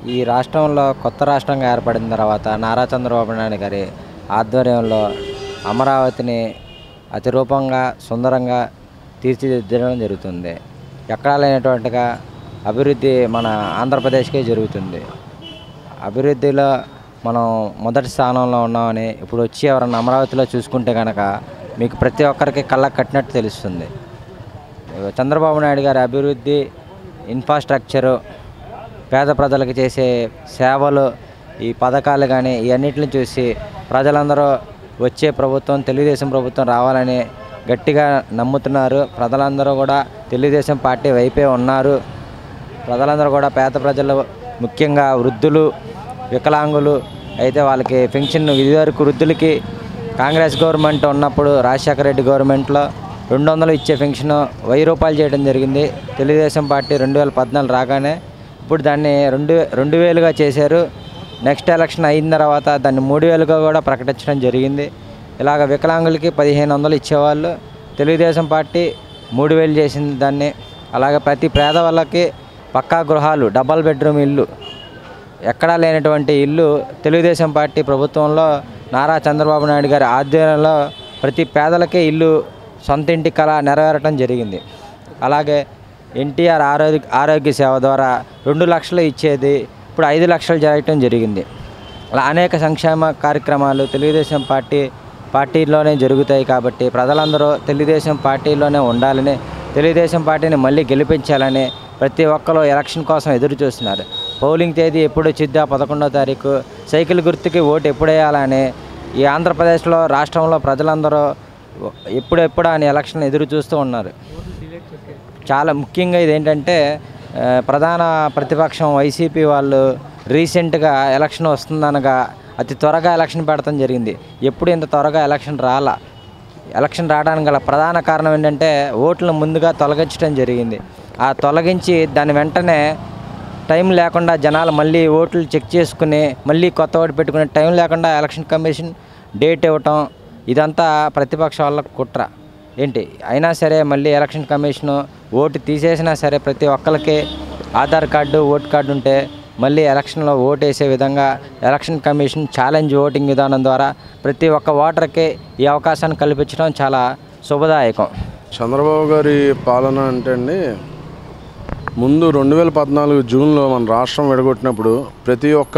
ఈ రాష్ట్రంలో కొత్త రాష్ట్రంగా ఏర్పడిన తర్వాత నారా చంద్రబాబు నాయుడు గారి ఆధ్వర్యంలో అమరావతిని అతిరూపంగా సుందరంగా తీర్చిదిద్దడం జరుగుతుంది ఎక్కడా లేనటువంటిగా అభివృద్ధి మన ఆంధ్రప్రదేశ్కే జరుగుతుంది అభివృద్ధిలో మనం మొదటి స్థానంలో ఉన్నామని ఇప్పుడు వచ్చి ఎవరన్నా అమరావతిలో చూసుకుంటే కనుక మీకు ప్రతి ఒక్కరికి కళ్ళకు కట్టినట్టు తెలుస్తుంది చంద్రబాబు నాయుడు గారి అభివృద్ధి ఇన్ఫ్రాస్ట్రక్చరు పేద ప్రజలకు చేసే సేవలు ఈ పథకాలు కానీ ఇవన్నిటిని చూసి ప్రజలందరూ వచ్చే ప్రభుత్వం తెలుగుదేశం ప్రభుత్వం రావాలని గట్టిగా నమ్ముతున్నారు ప్రజలందరూ కూడా తెలుగుదేశం పార్టీ వైపే ఉన్నారు ప్రజలందరూ కూడా పేద ప్రజలు ముఖ్యంగా వృద్ధులు వికలాంగులు అయితే వాళ్ళకి పెన్షన్ ఇదివరకు వృద్ధులకి కాంగ్రెస్ గవర్నమెంట్ ఉన్నప్పుడు రాజశేఖర రెడ్డి గవర్నమెంట్లో రెండు వందలు ఇచ్చే పెన్షన్ వెయ్యి రూపాయలు చేయడం జరిగింది తెలుగుదేశం పార్టీ రెండు వేల పద్నాలుగు రాగానే ఇప్పుడు దాన్ని రెండు రెండు వేలుగా చేశారు నెక్స్ట్ ఎలక్షన్ అయిన తర్వాత దాన్ని మూడు వేలుగా కూడా ప్రకటించడం జరిగింది ఇలాగ వికలాంగులకి పదిహేను వందలు ఇచ్చేవాళ్ళు తెలుగుదేశం పార్టీ మూడు వేలు చేసింది దాన్ని అలాగే ప్రతి పేద వాళ్ళకి పక్కా గృహాలు డబల్ బెడ్రూమ్ ఇల్లు ఎక్కడా లేనటువంటి ఇల్లు తెలుగుదేశం పార్టీ ప్రభుత్వంలో నారా చంద్రబాబు నాయుడు గారి ఆధ్వర్యంలో ప్రతి పేదలకే ఇల్లు సొంత ఇంటి కళ నెరవేరటం జరిగింది అలాగే ఎన్టీఆర్ ఆరోగ్య ఆరోగ్య సేవ ద్వారా రెండు లక్షలు ఇచ్చేది ఇప్పుడు ఐదు లక్షలు జరగటం జరిగింది అలా అనేక సంక్షేమ కార్యక్రమాలు తెలుగుదేశం పార్టీ పార్టీలోనే జరుగుతాయి కాబట్టి ప్రజలందరూ తెలుగుదేశం పార్టీలోనే ఉండాలని తెలుగుదేశం పార్టీని మళ్ళీ గెలిపించాలని ప్రతి ఒక్కరు ఎలక్షన్ కోసం ఎదురు చూస్తున్నారు పోలింగ్ తేదీ ఎప్పుడు వచ్చిద్దా పదకొండో తారీఖు సైకిల్ గుర్తుకి ఓటు ఎప్పుడు వేయాలని ఈ ఆంధ్రప్రదేశ్లో రాష్ట్రంలో ప్రజలందరూ ఎప్పుడెప్పుడు అని ఎలక్షన్ ఎదురు చూస్తూ ఉన్నారు చాలా ముఖ్యంగా ఇదేంటంటే ఆ, ప్రధాన ప్రతిపక్షం వైసీపీ వాళ్ళు రీసెంట్గా ఎలక్షన్ వస్తుందనగా అతి త్వరగా ఎలక్షన్ పెడతాం జరిగింది ఎప్పుడు ఇంత త్వరగా ఎలక్షన్ రాలా ఎలక్షన్ రావడానికి గల ప్రధాన కారణం ఏంటంటే ఓట్లను ముందుగా తొలగించడం జరిగింది ఆ తొలగించి దాని వెంటనే టైం లేకుండా జనాలు మళ్ళీ ఓట్లు చెక్ చేసుకుని మళ్ళీ కొత్త ఓటు పెట్టుకునే టైం లేకుండా ఎలక్షన్ కమిషన్ డేట్ ఇవ్వటం ఇదంతా ప్రతిపక్ష వాళ్ళ కుట్ర ఏంటి అయినా సరే మళ్ళీ ఎలక్షన్ కమిషను ఓటు తీసేసినా సరే ప్రతి ఒక్కరికి ఆధార్ కార్డు ఓటు కార్డు ఉంటే మళ్ళీ ఎలక్షన్లో ఓటు వేసే విధంగా ఎలక్షన్ కమిషన్ ఛాలెంజ్ ఓటింగ్ విధానం ద్వారా ప్రతి ఒక్క ఓటర్కి ఈ అవకాశాన్ని కల్పించడం చాలా శుభదాయకం చంద్రబాబు గారి పాలన అంటే అండి ముందు రెండు వేల పద్నాలుగు జూన్లో మన రాష్ట్రం విడగొట్టినప్పుడు ప్రతి ఒక్క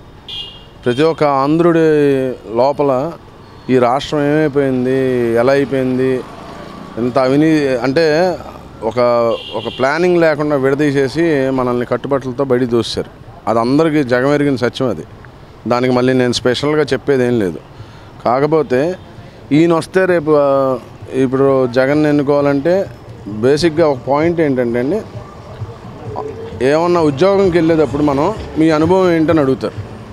ప్రతి ఒక్క ఆంధ్రుడి లోపల ఈ రాష్ట్రం ఏమైపోయింది ఎలా అయిపోయింది ఇంత అవినీతి అంటే ఒక ఒక ప్లానింగ్ లేకుండా విడదీసేసి మనల్ని కట్టుబట్టలతో బయట దూశారు అది అందరికీ జగమెరిగిన సత్యం అది దానికి మళ్ళీ నేను స్పెషల్గా చెప్పేది ఏం లేదు కాకపోతే ఈయన వస్తే రేపు ఆ, ఇప్పుడు జగన్ ఎన్నుకోవాలంటే బేసిక్గా ఒక పాయింట్ ఏంటంటే అండి ఏమన్నా ఉద్యోగంకి వెళ్ళేటప్పుడు మనం మీ అనుభవం ఏంటని అడుగుతారు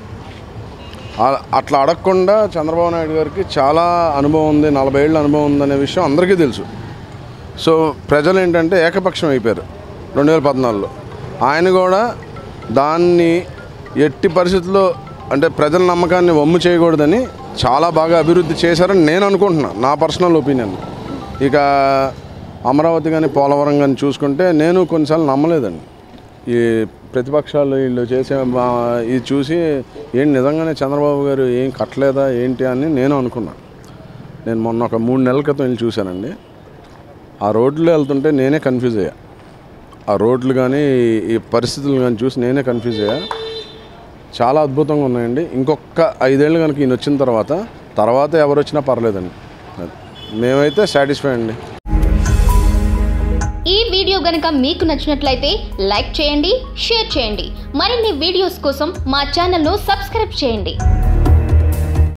ఆ- అట్లా అడగకుండా చంద్రబాబు నాయుడు గారికి చాలా అనుభవం ఉంది నలభై ఏళ్ళ అనుభవం ఉందనే విషయం అందరికీ తెలుసు సో ప్రజలు ఏంటంటే ఏకపక్షం అయిపోయారు రెండు వేల పద్నాలుగులో ఆయన కూడా దాన్ని ఎట్టి పరిస్థితుల్లో అంటే ప్రజల నమ్మకాన్ని వమ్ము చేయకూడదని చాలా బాగా అభివృద్ధి చేశారని నేను అనుకుంటున్నా నా పర్సనల్ ఒపీనియన్ ఇక అమరావతి కానీ పోలవరం కానీ చూసుకుంటే నేను కొన్నిసార్లు నమ్మలేదండి ఈ ప్రతిపక్షాలు వీళ్ళు చేసే మా- ఇది చూసి ఏం నిజంగానే చంద్రబాబు గారు ఏం కట్టలేదా ఏంటి అని నేను అనుకున్నా నేను మొన్న ఒక మూడు నెలల క్రితం వెళ్ళి చూశానండి ఆ రోడ్లో వెళ్తుంటే నేనే కన్ఫ్యూజ్ అయ్యా ఆ రోడ్లు కానీ ఈ పరిస్థితులు కానీ చూసి నేనే కన్ఫ్యూజ్ అయ్యా చాలా అద్భుతంగా ఉన్నాయండి ఇంకొక ఐదేళ్ళు కనుక ఈయన వచ్చిన తర్వాత తర్వాత ఎవరు వచ్చినా పర్లేదండి అది. మేమైతే సాటిస్ఫై అండి ఈ వీడియో గనక మీకు నచ్చినట్లయితే లైక్ చేయండి షేర్ చేయండి మరిన్ని వీడియోస్ కోసం మా ఛానల్ను సబ్స్క్రైబ్ చేయండి